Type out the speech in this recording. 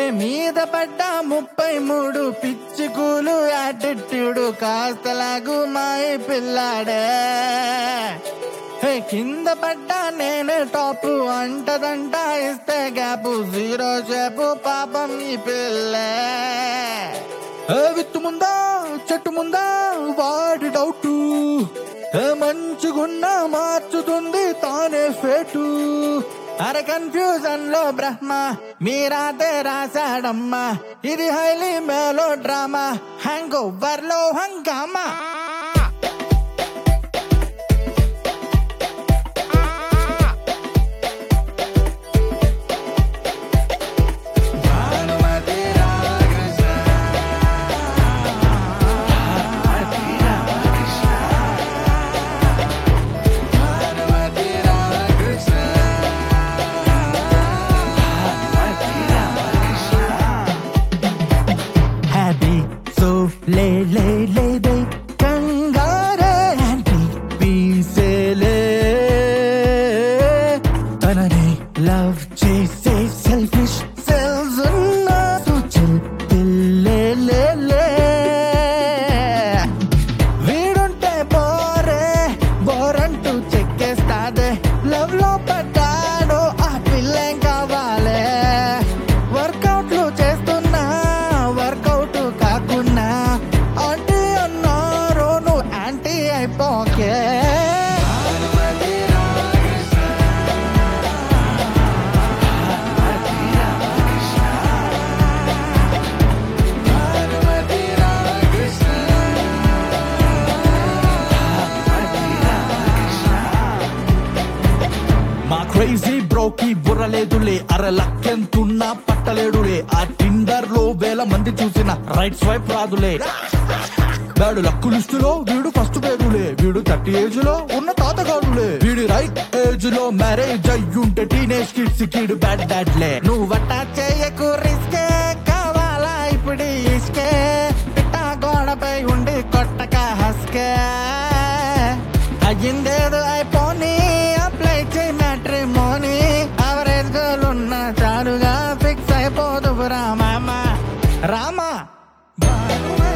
మీద పడ్డ ముప్పై మూడు పిచ్చుకూలు యాటిట్యూడ్ కాస్తలాగు మాయి పిల్లాడే హే కింద పడ్డా నేనే టాప్ అంటదంట ఇస్తే గ్యాప్ జీరో చేపు పాపం ఈ పిల్లే ఏ విత్తు ముందా చెట్టు ముందా వాడి డౌటు ఏ మంచిగున్నా మార్చుతుంది తానే ఫేటు అరే కన్ఫ్యూజన్ లో బ్రహ్మ మీరాతే రాశాడమ్మా ఇది హైలీ మేలో డ్రామా హ్యాంగ్ ఓవర్ లో హంగామా భానుమతి రాకృష్ణ భానుమతి రాకృష్ణ హ్యాపీ సో లే లే లే లే కంగారే యాంటీ పీసేలే తనని లవ్ చేసే సెల్ఫిష్ సెల్స్ ఉన్న సూచల్ పిల్లే లే లే వీడుంటే బోరే బోరంటూ చెక్కేస్తాదే లవ్ లో పడ్డాడు ఆ పిల్లేం కావాలే వర్కౌట్లు చేస్తున్నా వర్కౌట్ కాకున్నా ఆంటీ అన్నారు నువ్వు యాంటీ అయిపోకే మా క్రేజీ బ్రోకి బుర్రలేదులే అర లక్కెంతున్నా పట్టలేడులే ఆ టిండర్ లో వేల మంది చూసిన రైట్ స్వైప్ రాదులే వాడు లక్కు లిస్టులో వీడు ఫస్ట్ పేరులే వీడు థర్టీ ఏజ్ లో ఉన్న తాతగాడులే వీడి రైట్ ఏజ్ లో మ్యారేజ్ అయ్యుంటే టీనేజ్ కిడ్స్ కిడ్ బ్యాడ్ డాడ్లే నువ్వు వట్ట చేయకు రిస్కే కావాలా ఇప్పుడు ఇస్కే పిట్టా గోడపై ఉండి కొట్టక హస్కే అయ్యిందేదో అయిపోని అప్లై చేయి మ్యాట్రిమోని అవరేజ్ గర్ల్ ఉన్న చాలుగా ఫిక్స్ అయిపోదు రామా రామా భానుమతి